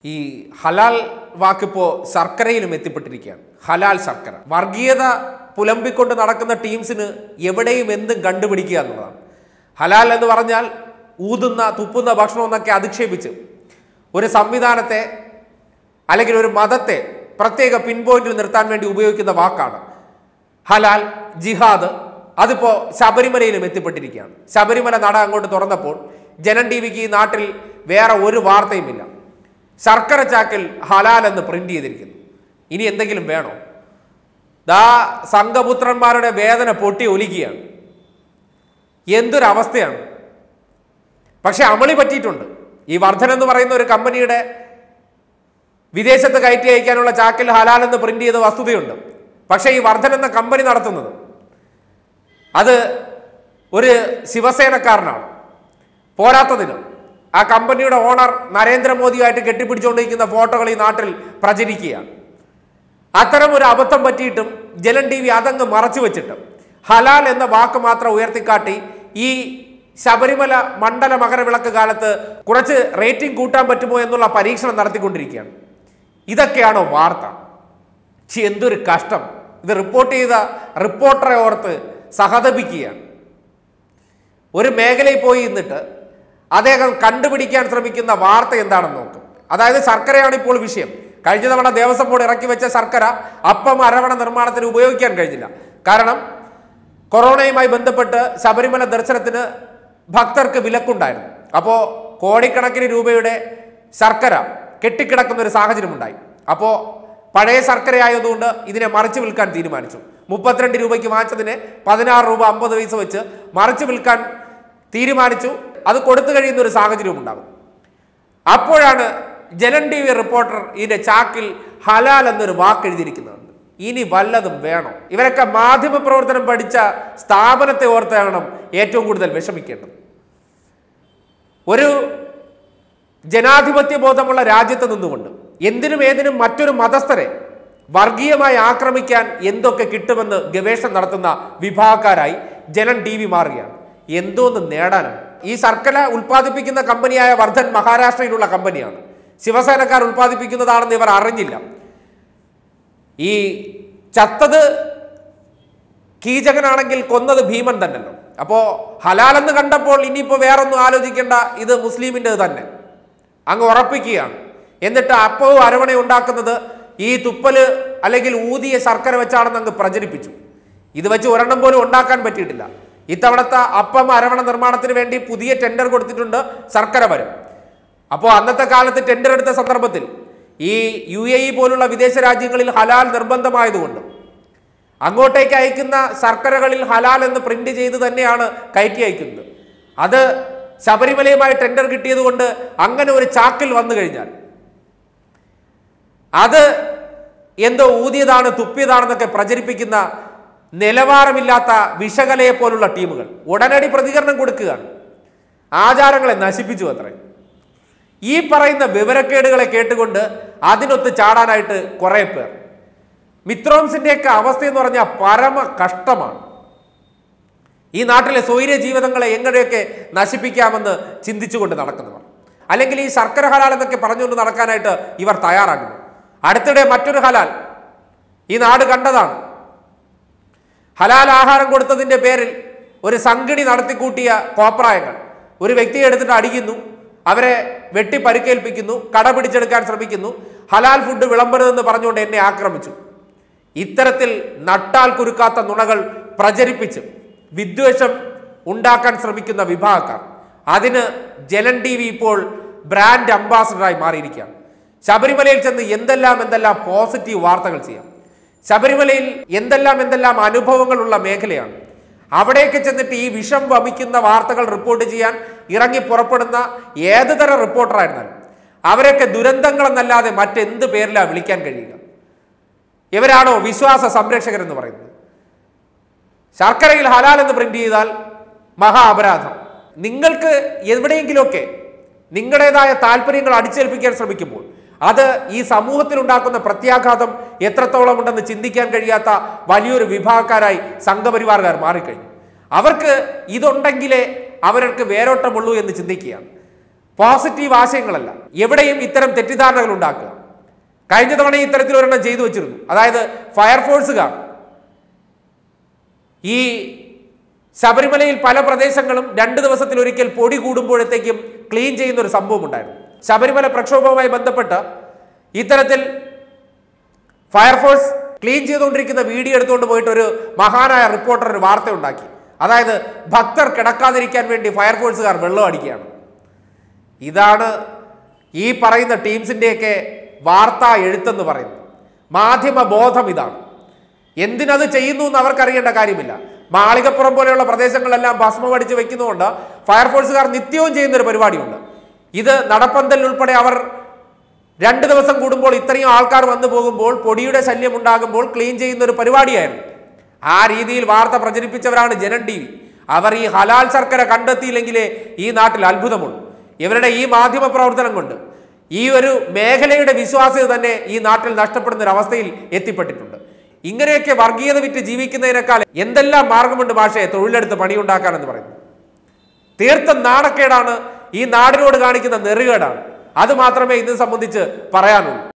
ഈ ഹലാൽ വാക്കിപ്പോ ശർക്കരയിലും എത്തിപ്പെട്ടിരിക്കുകയാണ് ഹലാൽ ശർക്കര വർഗീയത പുലമ്പിക്കൊണ്ട് നടക്കുന്ന ടീംസിന് എവിടെയും എന്തും കണ്ടുപിടിക്കുക എന്നുള്ളതാണ് ഹലാൽ എന്ന് പറഞ്ഞാൽ ഊതുന്ന തുപ്പുന്ന ഭക്ഷണം എന്നൊക്കെ അധിക്ഷേപിച്ച് ഒരു സംവിധാനത്തെ അല്ലെങ്കിൽ ഒരു മതത്തെ പ്രത്യേക പിൻ പോയിന്റിൽ നിർത്താൻ വേണ്ടി ഉപയോഗിക്കുന്ന വാക്കാണ് ഹലാൽ ജിഹാദ് അതിപ്പോ ശബരിമലയിലും എത്തിപ്പെട്ടിരിക്കുകയാണ് ശബരിമല നട അങ്ങോട്ട് തുറന്നപ്പോൾ ജനൻ ടി വിക്ക് ഈ നാട്ടിൽ വേറെ ഒരു വാർത്തയുമില്ല ശർക്കര ചാക്കിൽ ഹലാൽ എന്ന് പ്രിന്റ് ചെയ്തിരിക്കുന്നു ഇനി എന്തെങ്കിലും വേണോ ദാ സംഘപുത്രന്മാരുടെ വേദന പൊട്ടി ഒലിക്കുകയാണ് എന്തൊരവസ്ഥയാണ് പക്ഷെ അമളി പറ്റിയിട്ടുണ്ട് ഈ വർധൻ എന്ന് പറയുന്ന ഒരു കമ്പനിയുടെ വിദേശത്ത് കയറ്റി അയക്കാനുള്ള ചാക്കിൽ ഹലാൽ എന്ന് പ്രിന്റ് ചെയ്ത വസ്തുതയുണ്ട് പക്ഷേ ഈ വർധൻ എന്ന കമ്പനി നടത്തുന്നത് അത് ഒരു ശിവസേനക്കാരനാണ് പോരാത്തതിന് ആ കമ്പനിയുടെ ഓണർ നരേന്ദ്രമോദിയുമായിട്ട് കെട്ടിപ്പിടിച്ചുകൊണ്ടിരിക്കുന്ന ഫോട്ടോകൾ ഈ നാട്ടിൽ പ്രചരിക്കുകയാണ് അത്തരം ഒരു അബദ്ധം പറ്റിയിട്ടും ജലൻ ടി വി അതങ്ങ് മറച്ചു വെച്ചിട്ട് ഹലാൽ എന്ന വാക്ക് മാത്രം ഉയർത്തിക്കാട്ടി ഈ ശബരിമല മണ്ഡല മകരവിളക്ക് കാലത്ത് കുറച്ച് റേറ്റിംഗ് കൂട്ടാൻ പറ്റുമോ എന്നുള്ള പരീക്ഷണം നടത്തിക്കൊണ്ടിരിക്കുകയാണ് ഇതൊക്കെയാണോ വാർത്ത ഛി, എന്തൊരു കഷ്ടം ഇത് റിപ്പോർട്ട് ചെയ്ത റിപ്പോർട്ടറെ ഓർത്ത് സഹതപിക്കുകയാണ് ഒരു മേഖലയിൽ പോയി നിന്നിട്ട് അദ്ദേഹം കണ്ടുപിടിക്കാൻ ശ്രമിക്കുന്ന വാർത്ത എന്താണെന്ന് നോക്കും അതായത് ശർക്കരയാണ് ഇപ്പോൾ വിഷയം കഴിഞ്ഞ തവണ ദേവസ്വം ബോർഡ് ഇറക്കി വെച്ച ശർക്കര അപ്പം അരവണ നിർമ്മാണത്തിന് ഉപയോഗിക്കാൻ കഴിഞ്ഞില്ല കാരണം കൊറോണയുമായി ബന്ധപ്പെട്ട് ശബരിമല ദർശനത്തിന് ഭക്തർക്ക് വിലക്കുണ്ടായിരുന്നു അപ്പോൾ കോടിക്കണക്കിന് രൂപയുടെ ശർക്കര കെട്ടിക്കിടക്കുന്ന ഒരു സാഹചര്യമുണ്ടായി അപ്പോൾ പഴയ ശർക്കര ആയതുകൊണ്ട് ഇതിനെ മറിച്ച് വിൽക്കാൻ തീരുമാനിച്ചു മുപ്പത്തിരണ്ട് രൂപയ്ക്ക് വാങ്ങിച്ചതിന് പതിനാറ് രൂപ അമ്പത് പൈസ വെച്ച് മറിച്ച് വിൽക്കാൻ തീരുമാനിച്ചു അത് കൊടുത്തു കഴിയുന്ന ഒരു സാഹചര്യം ഉണ്ടാകും അപ്പോഴാണ് ജലൻ ടി വി റിപ്പോർട്ടർ ഇതിന്റെ ചാക്കിൽ ഹലാൽ എന്നൊരു വാക്ക് എഴുതിയിരിക്കുന്നത് ഇനി വല്ലതും വേണോ ഇവരൊക്കെ മാധ്യമ പ്രവർത്തനം പഠിച്ച സ്ഥാപനത്തെ ഓർത്താണ് ഏറ്റവും കൂടുതൽ വിഷമിക്കേണ്ടത് ഒരു ജനാധിപത്യ ബോധമുള്ള രാജ്യത്ത് നിന്നുകൊണ്ട് എന്തിനും ഏതിനും മറ്റൊരു മതസ്ഥരെ വർഗീയമായി ആക്രമിക്കാൻ എന്തൊക്കെ കിട്ടുമെന്ന് ഗവേഷണം നടത്തുന്ന വിഭാഗക്കാരായി ജനൻ ടി വി മാറുകയാണ് എന്തോന്ന് നേടാനാണ് ഈ ശർക്കര ഉൽപ്പാദിപ്പിക്കുന്ന കമ്പനിയായ വർദ്ധൻ മഹാരാഷ്ട്രയിലുള്ള കമ്പനിയാണ് ശിവസേനക്കാർ ഉൽപ്പാദിപ്പിക്കുന്നതാണെന്ന് ഇവർ അറിഞ്ഞില്ല ഈ ചത്തത് കീചകനാണെങ്കിൽ കൊന്നത് ഭീമൻ തന്നെയല്ലോ അപ്പോ ഹലാലെന്ന് കണ്ടപ്പോൾ ഇനിയിപ്പോ വേറൊന്നും ആലോചിക്കേണ്ട ഇത് മുസ്ലിമിൻ്റെ തന്നെ അങ്ങ് ഉറപ്പിക്കുകയാണ് എന്നിട്ട് അപ്പവും അരവണയും ഉണ്ടാക്കുന്നത് ഈ തുപ്പല് അല്ലെങ്കിൽ ഊതിയ ശർക്കര വെച്ചാണെന്ന് അങ്ങ് പ്രചരിപ്പിച്ചു ഇത് വെച്ച് ഒരെണ്ണം പോലും ഉണ്ടാക്കാൻ പറ്റിയിട്ടില്ല ഇത്തവണത്തെ അപ്പം അരവണ നിർമ്മാണത്തിന് വേണ്ടി പുതിയ ടെൻഡർ കൊടുത്തിട്ടുണ്ട് ശർക്കര വരും അപ്പോൾ അന്നത്തെ കാലത്ത് ടെൻഡർ എടുത്ത സന്ദർഭത്തിൽ ഈ യു എ ഇ പോലുള്ള വിദേശ രാജ്യങ്ങളിൽ ഹലാൽ നിർബന്ധമായതുകൊണ്ട് അങ്ങോട്ടേക്ക് അയക്കുന്ന ശർക്കരകളിൽ ഹലാൽ എന്ന് പ്രിന്റ് ചെയ്ത് തന്നെയാണ് കയറ്റി അയക്കുന്നത് അത് ശബരിമലയുമായി ടെൻഡർ കിട്ടിയതുകൊണ്ട് അങ്ങനെ ഒരു ചാക്കിൽ വന്നു കഴിഞ്ഞാൽ അത് എന്തോ ഊതിയതാണ് തുപ്പിയതാണെന്നൊക്കെ പ്രചരിപ്പിക്കുന്ന നിലവാരമില്ലാത്ത വിഷകലയെ പോലുള്ള ടീമുകൾ ഉടനടി പ്രതികരണം കൊടുക്കുകയാണ് ആചാരങ്ങളെ നശിപ്പിച്ചു അത്രേ ഈ പറയുന്ന വിവരക്കേടുകളെ കേട്ടുകൊണ്ട് അതിനൊത്ത് ചാടാനായിട്ട് കുറേ പേർ മിത്രോംസിന്റെയൊക്കെ അവസ്ഥ എന്ന് പറഞ്ഞാൽ പരമ കഷ്ടമാണ് ഈ നാട്ടിലെ സ്വൈര്യ ജീവിതങ്ങളെ എങ്ങനെയൊക്കെ നശിപ്പിക്കാമെന്ന് ചിന്തിച്ചുകൊണ്ട് നടക്കുന്നവർ അല്ലെങ്കിൽ ഈ ശർക്കര ഹലാൽ എന്നൊക്കെ പറഞ്ഞുകൊണ്ട് നടക്കാനായിട്ട് ഇവർ തയ്യാറാകുന്നു അടുത്തിടെ മറ്റൊരു ഹലാൽ ഈ നാട് കണ്ടതാണ് ഹലാൽ ആഹാരം കൊടുത്തതിന്റെ പേരിൽ ഒരു സംഗണി നടത്തിക്കൂട്ടിയ കോപ്രായങ്ങൾ ഒരു വ്യക്തിയെ എടുത്തിട്ട് അടിക്കുന്നു അവരെ വെട്ടി പരിക്കേൽപ്പിക്കുന്നു കട പിടിച്ചെടുക്കാൻ ശ്രമിക്കുന്നു ഹലാൽ ഫുഡ് വിളമ്പരുതെന്ന് പറഞ്ഞുകൊണ്ട് എന്നെ ആക്രമിച്ചു ഇത്തരത്തിൽ നട്ടാൽ കുരുക്കാത്ത നുണകൾ പ്രചരിപ്പിച്ച് വിദ്വേഷം ഉണ്ടാക്കാൻ ശ്രമിക്കുന്ന വിഭാഗക്കാർ അതിന് ജലൻ ടി വി ഇപ്പോൾ ബ്രാൻഡ് അംബാസഡറായി മാറിയിരിക്കുകയാണ് ശബരിമലയിൽ ചെന്ന് എന്തെല്ലാം എന്തെല്ലാം പോസിറ്റീവ് വാർത്തകൾ ചെയ്യാം ശബരിമലയിൽ എന്തെല്ലാം എന്തെല്ലാം അനുഭവങ്ങളുള്ള മേഖലയാണ് അവിടേക്ക് ചെന്നിട്ട് ഈ വിഷം വമിക്കുന്ന വാർത്തകൾ റിപ്പോർട്ട് ചെയ്യാൻ ഇറങ്ങി പുറപ്പെടുന്ന ഏത് തരം റിപ്പോർട്ടറായിരുന്നാലും അവരൊക്കെ ദുരന്തങ്ങളെന്നല്ലാതെ മറ്റെന്ത് പേരിലാണ് വിളിക്കാൻ കഴിയുക ഇവരാണോ വിശ്വാസ സംരക്ഷകർ എന്ന് പറയുന്നത് ശർക്കരയിൽ ഹലാൽ എന്ന് പ്രിന്റ് ചെയ്താൽ മഹാ അപരാധം നിങ്ങൾക്ക് എവിടെയെങ്കിലുമൊക്കെ നിങ്ങളുടേതായ താല്പര്യങ്ങൾ അടിച്ചേൽപ്പിക്കാൻ ശ്രമിക്കുമ്പോൾ അത് ഈ സമൂഹത്തിൽ ഉണ്ടാക്കുന്ന പ്രത്യാഘാതം എത്രത്തോളം ഉണ്ടെന്ന് ചിന്തിക്കാൻ കഴിയാത്ത വലിയൊരു വിഭാഗക്കാരായി സംഘപരിവാറുകാർ മാറിക്കഴിഞ്ഞു അവർക്ക് ഇതുണ്ടെങ്കിലേ അവർക്ക് വേരോട്ടമുള്ളൂ എന്ന് ചിന്തിക്കുകയാണ് പോസിറ്റീവ് ആശയങ്ങളല്ല എവിടെയും ഇത്തരം തെറ്റിദ്ധാരണകൾ ഉണ്ടാക്കുക കഴിഞ്ഞ തവണ ഇത്തരത്തിൽ ഒരെണ്ണം ചെയ്തു വെച്ചിരുന്നു അതായത് ഫയർഫോഴ്സുകാർ ഈ ശബരിമലയിൽ പല പ്രദേശങ്ങളും രണ്ട് ദിവസത്തിൽ ഒരിക്കൽ പൊടി കൂടുമ്പോഴത്തേക്കും ക്ലീൻ ചെയ്യുന്ന ഒരു സംഭവം ഉണ്ടായിരുന്നു ശബരിമല പ്രക്ഷോഭവുമായി ബന്ധപ്പെട്ട് ഇത്തരത്തിൽ ഫയർഫോഴ്സ് ക്ലീൻ ചെയ്തുകൊണ്ടിരിക്കുന്ന വീഡിയോ എടുത്തുകൊണ്ട് പോയിട്ട് ഒരു മഹാനായ റിപ്പോർട്ടർ ഒരു വാർത്ത ഉണ്ടാക്കി അതായത് ഭക്തർ കിടക്കാതിരിക്കാൻ വേണ്ടി ഫയർഫോഴ്സുകാർ വെള്ളം അടിക്കുകയാണ് ഇതാണ് ഈ പറയുന്ന ടീംസിൻ്റെയൊക്കെ വാർത്താ എഴുത്തെന്ന് പറയുന്നത് മാധ്യമ ബോധം ഇതാണ് എന്തിനത് ചെയ്യുന്നു എന്ന് അവർക്കറിയേണ്ട കാര്യമില്ല മാളികപ്പുറം പോലെയുള്ള പ്രദേശങ്ങളെല്ലാം ഭസ്മം അടിച്ച് വെക്കുന്നതുകൊണ്ട് ഫയർഫോഴ്സുകാർ നിത്യവും ചെയ്യുന്ന ഒരു പരിപാടിയുണ്ട് ഇത് നടപ്പന്തൽ ഉൾപ്പെടെ അവർ രണ്ട് ദിവസം കൂടുമ്പോൾ ഇത്രയും ആൾക്കാർ വന്നു പോകുമ്പോൾ പൊടിയുടെ ശല്യം ഉണ്ടാകുമ്പോൾ ക്ലീൻ ചെയ്യുന്ന ഒരു പരിപാടിയായിരുന്നു ആ രീതിയിൽ വാർത്ത പ്രചരിപ്പിച്ചവരാണ് ജനൻ ടി വി അവർ ഈ ഹലാൽ ശർക്കര കണ്ടെത്തിയില്ലെങ്കിലേ ഈ നാട്ടിൽ അത്ഭുതമുള്ളൂ ഇവരുടെ ഈ മാധ്യമ പ്രവർത്തനം കൊണ്ട് ഈ ഒരു മേഖലയുടെ വിശ്വാസ്യത തന്നെ ഈ നാട്ടിൽ നഷ്ടപ്പെടുന്ന ഒരു അവസ്ഥയിൽ എത്തിപ്പെട്ടിട്ടുണ്ട് ഇങ്ങനെയൊക്കെ വർഗീയത വിറ്റ് ജീവിക്കുന്നതിനേക്കാൾ എന്തെല്ലാം മാർഗമുണ്ട് ഭാഷയെ തൊഴിലെടുത്ത് പണിയുണ്ടാക്കാനെന്ന് പറയുന്നു തീർത്തും നാണക്കേടാണ് ഈ നാടിനോട് കാണിക്കുന്ന നെറുകേടാണ് അത് മാത്രമേ ഇതിനെ സംബന്ധിച്ച് പറയാനുള്ളൂ